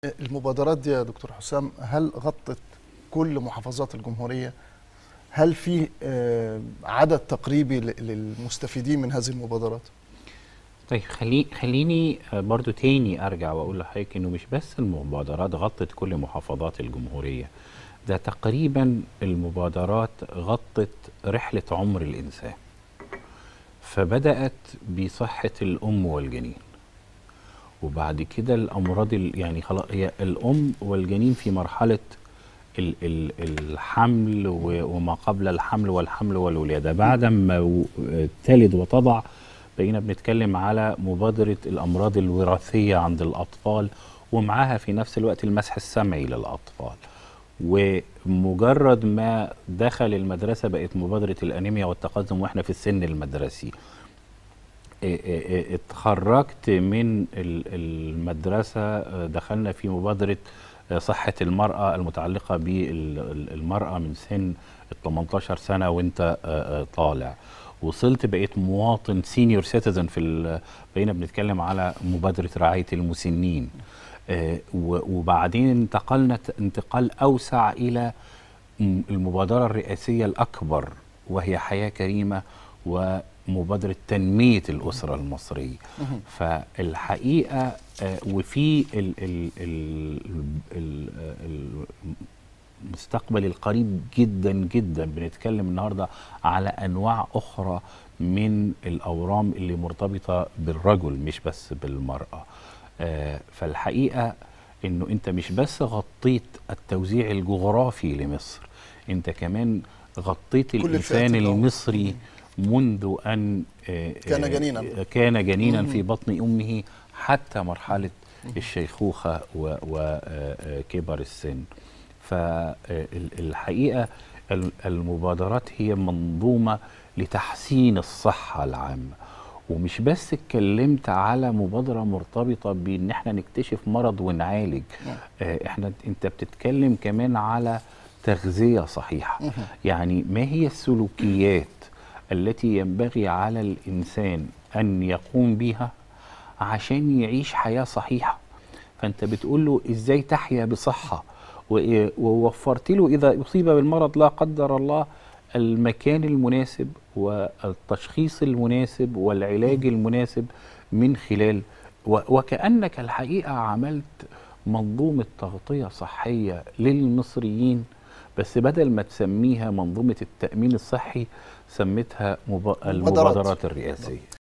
المبادرات دي يا دكتور حسام هل غطت كل محافظات الجمهورية؟ هل في آه، عدد تقريبي ل- للمستفيدين من هذه المبادرات؟ طيب خلي خليني آه، برضو تاني ارجع واقول لحضرتك انه مش بس المبادرات غطت كل محافظات الجمهوريه ده تقريبا المبادرات غطت رحله عمر الانسان فبدات بصحه الام والجنين وبعد كده الامراض ال- يعني خلاص هي الام والجنين في مرحله ال- ال- الحمل و- وما قبل الحمل والحمل والولاده بعد ما و- تلد وتضع بقينا بنتكلم على مبادره الامراض الوراثيه عند الاطفال ومعاها في نفس الوقت المسح السمعي للاطفال ومجرد ما دخل المدرسه بقت مبادره الانيميا والتقدم واحنا في السن المدرسي إيه إيه إيه اتخرجت من ال- المدرسة آه، دخلنا في مبادرة آه، صحة المرأة المتعلقة بالمرأة من سن ال 18 سنة وانت آه، آه، طالع وصلت بقيت مواطن سينيور سيتيزن في ال- بقينا بنتكلم على مبادرة رعاية المسنين آه، و- وبعدين انتقلنا ت- انتقال أوسع إلى م- المبادرة الرئاسية الأكبر وهي حياة كريمة ومبادرة تنمية الأسرة المصرية فالحقيقة آه، وفي ال ال ال ال ال المستقبل القريب جدا جدا بنتكلم النهارده على انواع اخرى من الاورام اللي مرتبطه بالرجل مش بس بالمراه آه، فالحقيقه انه انت مش بس غطيت التوزيع الجغرافي لمصر انت كمان غطيت كل الانسان الفئات العمر. المصري منذ ان آه، كان آه، جنينا. كان جنينا مم. في بطن امه حتى مرحله الشيخوخه وكبر السن فالحقيقه المبادرات هي منظومه لتحسين الصحه العامه ومش بس اتكلمت على مبادره مرتبطه بان احنا نكتشف مرض ونعالج نعم. آه، احنا انت بتتكلم كمان على تغذيه صحيحه مهم. يعني ما هي السلوكيات التي ينبغي على الانسان ان يقوم بها عشان يعيش حياه صحيحه فانت بتقول له ازاي تحيا بصحه و- ووفرت له اذا اصيب بالمرض لا قدر الله المكان المناسب والتشخيص المناسب والعلاج المناسب من خلال و- وكانك الحقيقه عملت منظومه تغطيه صحيه للمصريين بس بدل ما تسميها منظومه التامين الصحي سميتها مب- المبادرات الرئاسيه